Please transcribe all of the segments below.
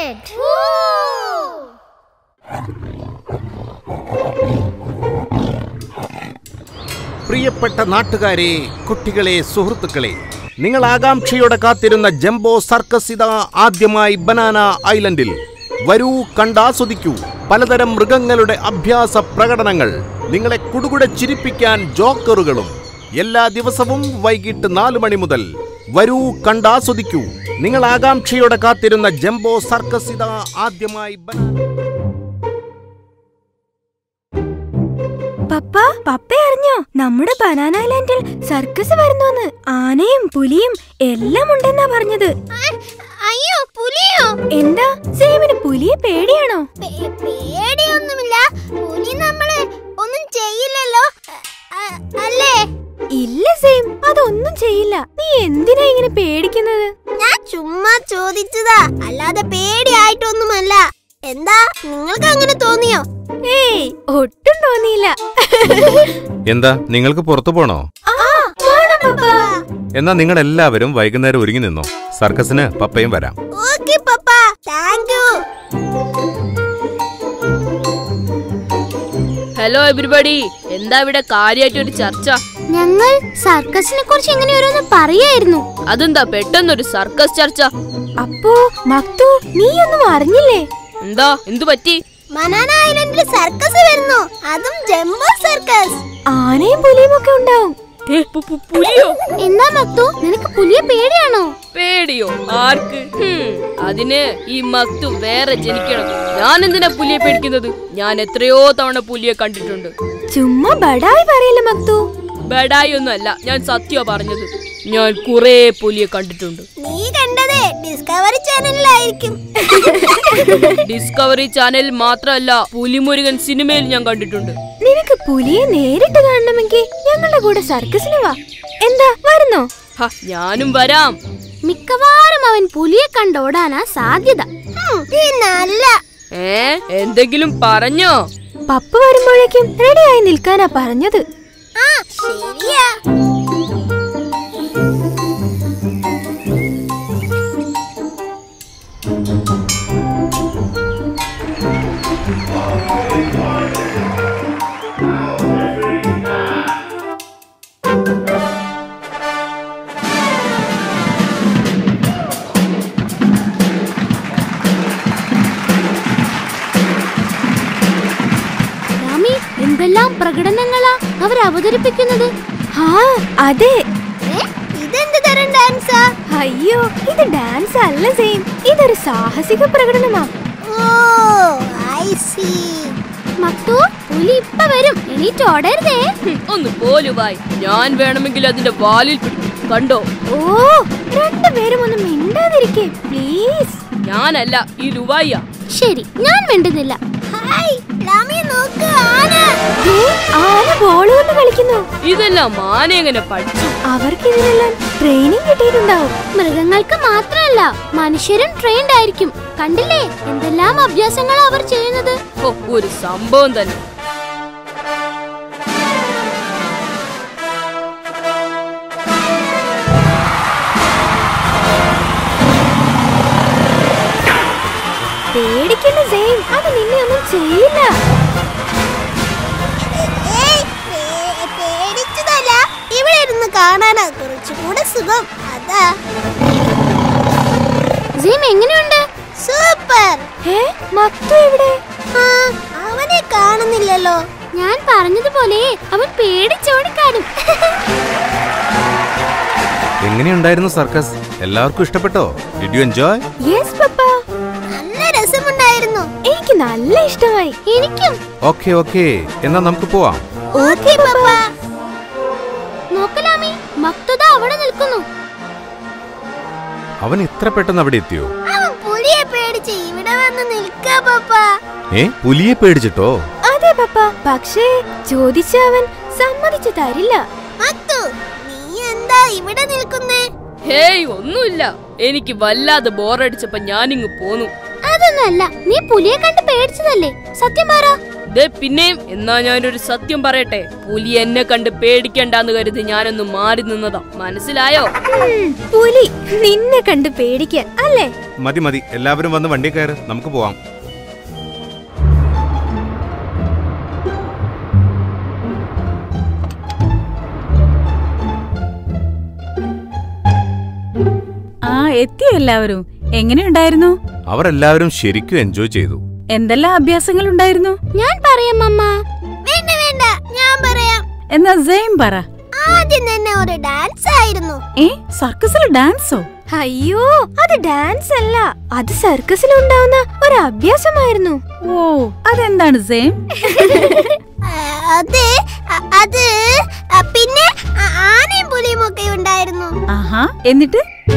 started. പ്രിയപ്പെട്ട നാട്ടുകാരെ കുട്ടികളെ സുഹൃത്തുക്കളെ നിങ്ങൾ ആകാംക്ഷയോടെ കാത്തിരുന്ന ജംബോ സർക്കസ് ഇതാ ആദ്യമായി ബനാന ഐലൻഡിൽ വരൂ കണ്ടാസ്വദിക്കൂ പലതരം മൃഗങ്ങളുടെ അഭ്യാസ പ്രകടനങ്ങൾ നിങ്ങളെ കുടുകുടെ ചിരിപ്പിക്കാൻ ജോക്കറുകളും എല്ലാ ദിവസവും വൈകിട്ട് നാലു മണി മുതൽ വരൂ കണ്ടാസ്വദിക്കൂ നിങ്ങൾ ആകാംക്ഷയോടെ കാത്തിരുന്ന ജംബോ സർക്കസ് ഇതാ ആദ്യമായി ബനാന പപ്പ പപ്പ അറിഞ്ഞോ നമ്മുടെ ബനാന ഐലാൻഡിൽ സർക്കസ് വരുന്നോന്ന് ആനയും പുലിയും എല്ലാം ഉണ്ടെന്നാ പറഞ്ഞത് അയ്യോ പുലിയോ എന്താ സേമിന് പുലിയെ പേടിയാണോ പേ- പേടിയൊന്നുമില്ല പുലി നമ്മളെ ഒന്നും ചെയ്യില്ലല്ലോ അ- അല്ലേ ഇല്ല സെയിം അതൊന്നും ചെയ്യില്ല നീ എന്തിനാ ഇങ്ങനെ പേടിക്കുന്നത് ഞാൻ ചുമ്മാ ചോദിച്ചതാ അല്ലാതെ പേടിയായിട്ടൊന്നുമല്ല എന്താ നിങ്ങൾക്ക് അങ്ങനെ തോന്നിയോ ഏയ് ഒട്ടും തോന്നിയില്ല എന്താ നിങ്ങൾക്ക് പുറത്തു പോണോ ആ, പോണം പപ്പ. എന്നാ നിങ്ങൾ എല്ലാവരും വൈകുന്നേരം ഒരുങ്ങി നിന്നോ സർക്കസിന് പപ്പയും വരാം okay papa thank you hello everybody എന്താ ഇവിടെ കാര്യമായിട്ട് ഒരു ചർച്ച ഞങ്ങൾ സർക്കസിനെ കുറിച്ച് ഇങ്ങനെ ഓരോന്ന് പറയായിരുന്നു അതെന്താ പെട്ടെന്നൊരു സർക്കസ് ചർച്ച അപ്പോ മക്തു നീയൊന്നും അറിഞ്ഞില്ലേ എന്താ എന്തു പറ്റി ബനാന ഐലൻഡിൽ സർക്കസ് വരുന്നു അതും ജംബോ സർക്കസ് ആനയും പുലിയും ഒക്കെ ഉണ്ടാവും ഏ, പു- പു- പുലിയോ എന്താ മക്തു നിനക്ക് പുലിയെ പേടിയാണോ പേടിയോ ആർക്ക് ഹും, അതിന് ഈ മക്തു വേറെ ജനിക്കണം ഞാൻ എന്തിനാ പുലിയെ പേടിക്കുന്നത് ഞാൻ എത്രയോ തവണ പുലിയെ കണ്ടിട്ടുണ്ട് ചുമ്മാ ബടായി പറയല്ലേ മക്തു ബഡായി ഒന്നും അല്ല ഞാൻ സത്യ പറഞ്ഞത് ഞാൻ കുറെ പുലിയെ കണ്ടിട്ടുണ്ട് നീ കണ്ടത് ഡിസ്കവറി ചാനലിലായിരിക്കും ഡിസ്കവറി ചാനൽ മാത്രമല്ല പുലിമുരുകൻ സിനിമയിൽ ഞാൻ കണ്ടിട്ടുണ്ട് നിനക്ക് പുലിയെ നേരിട്ട് കാണണമെങ്കിൽ ഞങ്ങളുടെ കൂടെ സർക്കസിന് വാ എന്താ വരുന്നോ ഹ, ഞാനും വരാം മിക്കവാറും അവൻ പുലിയെ കണ്ടോടാനാ സാധ്യത പിന്നല്ല ഏ എന്തെങ്കിലും പറഞ്ഞോ പപ്പ വരുമ്പോഴേക്കും റെഡിയായി നിൽക്കാനാ പറഞ്ഞത് ആ ശരിയാ രാമി എന്തെല്ലാം പ്രകടനങ്ങളാ അവർ അവതരിപ്പിക്കുന്നത് ആ അതെ ഏ, ഇതെന്ത് തരം ഡാൻസാ അയ്യോ ഇത് ഡാൻസ് അല്ല സെയിം ഇതൊരു സാഹസിക പ്രകടനമാ ഓ ഐ സീ മക്തു പുലി ഇപ്പൊ വരും എണീറ്റ് ഓടരുതേ ഹും, ഒന്ന് പോലുവായി ഞാൻ വേണമെങ്കിൽ അതിന്റെ വാലിൽ പിടിക്കും കണ്ടോ ഓ രണ്ടുപേരും ഒന്ന് മിണ്ടാതിരിക്കേ പ്ലീസ് ഞാനല്ല ഈ ലുവായിയ ശരി ഞാൻ മിണ്ടുന്നില്ല ഹായ് രാമി നോക്ക് ആന ആന ബോൾ കൊണ്ട് കളിക്കുന്നു ഇതെല്ലാം മാന എങ്ങനെ പഠിച്ചു അവർക്ക് ഇതിനെല്ലാം ട്രെയിനിങ് കിട്ടിയിട്ടുണ്ടാവും മൃഗങ്ങൾക്ക് മാത്രമല്ല മനുഷ്യരും ട്രെയിൻഡ് ആയിരിക്കും കണ്ടില്ലേ എന്തെല്ലാം അഭ്യാസങ്ങളാ അവർ ചെയ്യുന്നത് ഓ ഒരു സംഭവം തന്നെ പേടിക്കണ്ട സെയിം അത് നിന്നെ ഒന്നും ചെയ്യില്ല പേടിച്ചതല്ല ഇവിടെ ഇരുന്ന് കാണാനാ കുറച്ചുകൂടെ സുഖം അതാ ജിം എങ്ങനെയുണ്ട് സൂപ്പർ ഏ മക്തു എവിടെ ആ, അവനെ കാണുന്നില്ലല്ലോ ഞാൻ പറഞ്ഞതുപോലെ അവൻ പേടിച്ചോടിക്കാണും എങ്ങനെയുണ്ടായിരുന്നു സർക്കസ് എല്ലാവർക്കും ഇഷ്ടപ്പെട്ടോ did you enjoy yes papa നല്ല രസമുണ്ടായിരുന്നു എനിക്ക് നല്ല ഇഷ്ടമായി എനിക്കും ഓക്കെ ഓക്കെ എന്നാ നമുക്ക് പോവാം ഓക്കേ പപ്പ നോക്കലാമി മക്തുദ അവിടെ നിൽക്കുന്നു അവൻ ഇത്ര പെട്ടെന്ന് അവിടെ എത്തിയോ അവൻ പുലിയെ പേടിച്ച് ഇവിടെ വന്ന് നിൽക്കാ പപ്പ ഏ പുലിയെ പേടിച്ചിട്ടോ അതെ പപ്പ പക്ഷേ ചോദിച്ച അവൻ സമ്മതിച്ചു തരില്ല മക്തു നീ എന്താ ഇവിടെ നിൽക്കുന്നേ ഹേയ് ഒന്നുമില്ല എനിക്ക് വല്ലാതെ ബോറടിച്ചപ്പോ ഞാനിങ്ങ് പോന്നു അതൊന്നല്ല നീ പുലിയെ കണ്ട് പേടിച്ചതല്ലേ സത്യം പറ ദേ പിന്നെയും എന്നാ ഞാനൊരു സത്യം പറയട്ടെ പുലി എന്നെ കണ്ട് പേടിക്കണ്ടെന്ന് കരുതി ഞാനൊന്ന് മാറി നിന്നതാ മനസ്സിലായോ ഉം, പുലി നിന്നെ കണ്ട് പേടിക്കാൻ അല്ലേ മതി മതി എല്ലാവരും വന്ന് വണ്ടി കയറ് നമുക്ക് പോവാം ആ എത്തിയോ എല്ലാവരും എങ്ങനെയുണ്ടായിരുന്നു അവരെല്ലാവരും ശരിക്കും എൻജോയ് ചെയ്തു എന്തെല്ലാം അഭ്യാസങ്ങൾ ഉണ്ടായിരുന്നു ഞാൻ പറയാം അമ്മ വേണ്ട വേണ്ട ഞാൻ പറയാം എന്നാ സെയിം പറ ആദ്യം തന്നെ ഒരു ഡാൻസ് ആയിരുന്നു ഏ സർക്കസിൽ ഡാൻസോ അയ്യോ അത് ഡാൻസ് അല്ല അത് സർക്കസിൽ ഉണ്ടാവുന്ന ഒരു അഭ്യാസമായിരുന്നു ഓ അതെന്താണ് സെയിം അത് അത് പിന്നെ ആനയും പുലിയും ഒക്കെ ഉണ്ടായിരുന്നു ആഹാ എന്നിട്ട്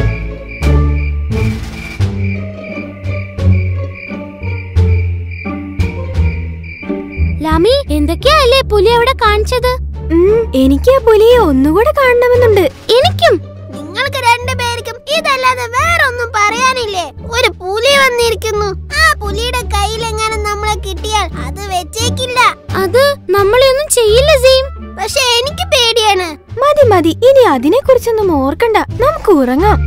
ലാമി എന്തൊക്കെയാ അല്ലേ പുലി അവിടെ കാണിച്ചത് ഉം, എനിക്ക് ആ പുലിയെ ഒന്നുകൂടെ കാണണമെന്നുണ്ട് എനിക്കും നിങ്ങൾക്ക് രണ്ടുപേർക്കും ഇതല്ലാതെ വേറൊന്നും പറയാനില്ലേ ഒരു പുലി വന്നിരിക്കുന്നു ആ പുലിയുടെ കയ്യിലെങ്ങനെ നമ്മളെ കിട്ടിയാൽ അത് വെച്ചേക്കില്ല അത് നമ്മളെയൊന്നും ചെയ്യില്ല സെയിം പക്ഷെ എനിക്ക് പേടിയാണ് മതി മതി ഇനി അതിനെ കുറിച്ചൊന്നും ഓർക്കണ്ട നമുക്ക് ഉറങ്ങാം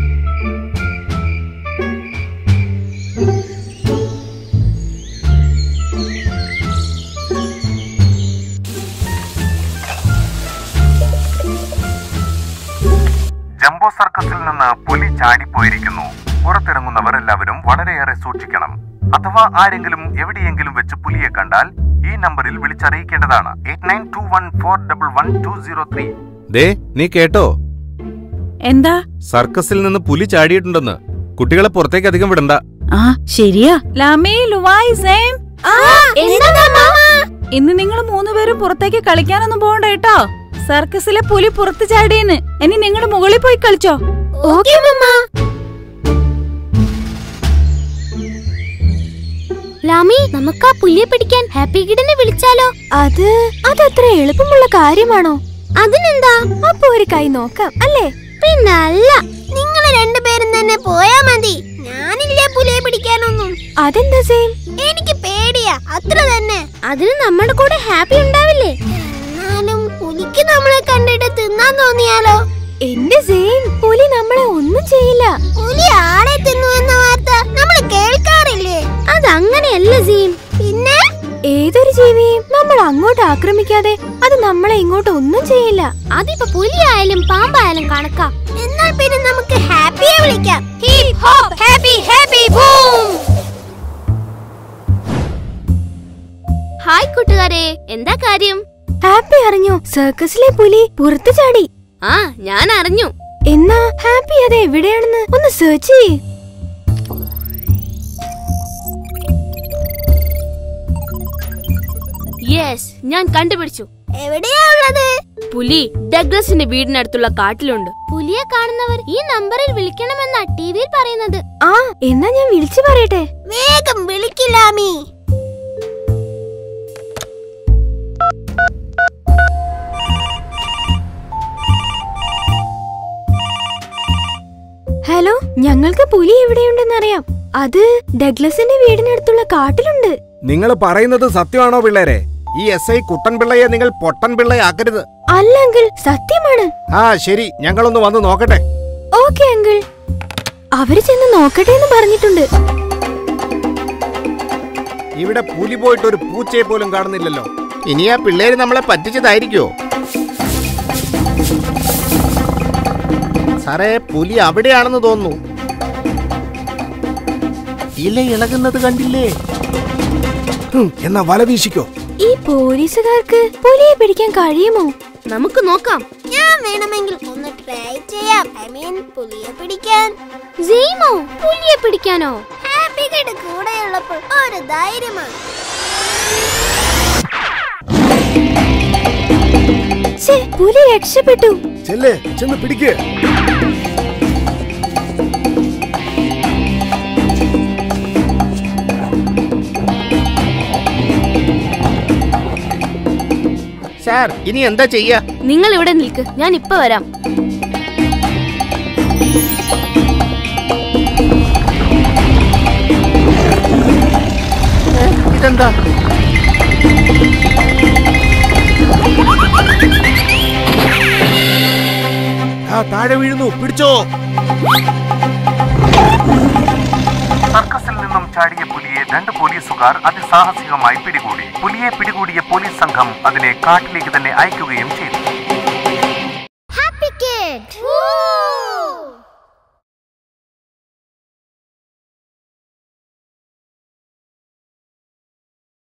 ജംബോ സർക്കസിൽ നിന്ന് പുലി ചാടിപ്പോയിരിക്കുന്നു പുറത്തിറങ്ങുന്നവർ എല്ലാവരും വളരെയേറെ സൂക്ഷിക്കണം അഥവാ ആരെങ്കിലും എവിടെയെങ്കിലും വെച്ച് പുലിയെ കണ്ടാൽ ഈ നമ്പറിൽ വിളിച്ചറിയിക്കേണ്ടതാണ് eight nine two one four double one two zero three ദേ നീ കേട്ടോ എന്താ സർക്കസിൽ നിന്ന് പുലി ചാടിയിട്ടുണ്ടെന്ന് കുട്ടികളെ പുറത്തേക്ക് അധികം വിടണ്ട ആ ശരിയാ ലാമേ ലുവായ് സെയിം ഇന്ന് നിങ്ങൾ മൂന്നുപേരും പുറത്തേക്ക് കളിക്കാനൊന്നും പോകണ്ട കേട്ടോ സർക്കസിലെ പുലി പുറത്ത് ചാടിയെന്ന് ഇനി നിങ്ങൾ മുകളിൽ പോയി കളിച്ചോ ഓക്കെ മമ്മ ലാമി നമുക്ക് ആ പുലിയെ പിടിക്കാൻ ഹാപ്പി കിഡിനെ വിളിച്ചാലോ അത് അതത്ര എളുപ്പമുള്ള കാര്യമാണോ അതിനെന്താ അപ്പൊ ഒരു കൈ നോക്കാം അല്ലേ പിന്നല്ല നിങ്ങൾ രണ്ടുപേരും തന്നെ പോയാ മതി ഞാനില്ലേ പുലിയെ പിടിക്കാനൊന്നും അതെന്താ സെയിം എനിക്ക് പേടിയാ അത്ര തന്നെ അതിന് നമ്മുടെ കൂടെ ഹാപ്പി ഉണ്ടാവില്ലേ എന്നാലും പുലിക്ക് നമ്മളെ കണ്ടിട്ട് തിന്നാൻ തോന്നിയാലോ എന്റെ സെയിം പുലി നമ്മളെ ഒന്നും ചെയ്യില്ല പുലി ആളെ തിന്നു എന്ന വാർത്ത നമ്മൾ കേൾക്കാറില്ലേ അതങ്ങനെയല്ല സീം പിന്നെ ഏതൊരു ജീവിയും നമ്മൾ അങ്ങോട്ട് ആക്രമിക്കാതെ അത് നമ്മളെ ഇങ്ങോട്ട് ഒന്നും ചെയ്യില്ല അതിപ്പോ പുലിയായാലും പാമ്പായാലും കണക്കാം എന്നാൽ പിന്നെ നമുക്ക് ഹാപ്പിയെ വിളിക്കാം hip hop happy happy boom hi കൂട്ടുകാരെ എന്താ കാര്യം ഹാപ്പി അറിഞ്ഞോ സർക്കസിലെ പുലി പുറത്തു ചാടി ആ ഞാൻ അറിഞ്ഞു എന്നാ ഹാപ്പി അത് എവിടെയാണെന്ന് ഒന്ന് സെർച്ച് ചെയ്യ് യെസ് ഞാൻ കണ്ടുപിടിച്ചു എവിടെയാ ഉള്ളത് പുലി ഡഗ്ലസിന്റെ വീടിനടുത്തുള്ള കാട്ടിലുണ്ട് പുലിയെ കാണുന്നവർ ഈ നമ്പറിൽ വിളിക്കണമെന്നാ ടിവിയിൽ പറയുന്നത് ആ എന്നാ ഞാൻ വിളിച്ചു പറയട്ടെ വേഗം വിളിക്കില്ലാമീ ഹലോ ഞങ്ങൾക്ക് പുലി എവിടെയുണ്ടെന്നറിയാം അത് ഡഗ്ലസിന്റെ വീടിനടുത്തുള്ള കാട്ടിലുണ്ട് നിങ്ങൾ പറയുന്നത് സത്യമാണോ പിള്ളേരെ ഈ എസ് ഐ കുട്ടൻപിള്ളയെ നിങ്ങൾ പൊട്ടൻപിള്ളയാക്കരുത് അല്ല അങ്കിൾ സത്യമാണ് ആ ശരി ഞങ്ങളൊന്ന് വന്ന് നോക്കട്ടെ ഓക്കെ അങ്കിൾ അവര് ചെന്ന് നോക്കട്ടെ എന്ന് പറഞ്ഞിട്ടുണ്ട് ഇവിടെ പുലി പോയിട്ട് ഒരു പൂച്ചയെ പോലും കാണുന്നില്ലല്ലോ ഇനി ആ പിള്ളേര് നമ്മളെ പറ്റിച്ചതായിരിക്കോ സാറേ പുലി അവിടെയാണെന്ന് തോന്നുന്നു ഇല ഇളകുന്നത് കണ്ടില്ലേ ഹും, എന്നാ വല വീശിക്കോ ഈ പോലീസുകാർക്ക് പുലിയെ പിടിക്കാൻ കഴിയുമോ നമുക്ക് നോക്കാം ഞാൻ വേണമെങ്കിൽ ഒന്ന് ട്രൈ ചെയ്യാം ഐ മീൻ പുലിയെ പിടിക്കാൻ സീമോ പുലിയെ പിടിക്കാനോ ഹാപ്പി കിഡ് കൂടെയുള്ളപ്പോൾ ഒരു ധൈര്യമാണ് ഛേ, പുലി രക്ഷപ്പെട്ടു ചെല്ലേ ചെന്ന് പിടിക്ക് സാർ ഇനി എന്താ ചെയ്യാ നിങ്ങൾ ഇവിടെ നിൽക്ക് ഞാൻ ഇപ്പൊ വരാം ഇതെന്താ ആ താഴെ വീഴുന്നു പിടിച്ചോ സർക്കസിൽ നിന്നും ചാടിയ പുലിയെ രണ്ട് പോലീസുകാർ അതിസാഹസികമായി പിടികൂടി പുലിയെ പിടികൂടിയ പോലീസ് സംഘം അതിനെ കാട്ടിലേക്ക് തന്നെ അയക്കുകയും ചെയ്തു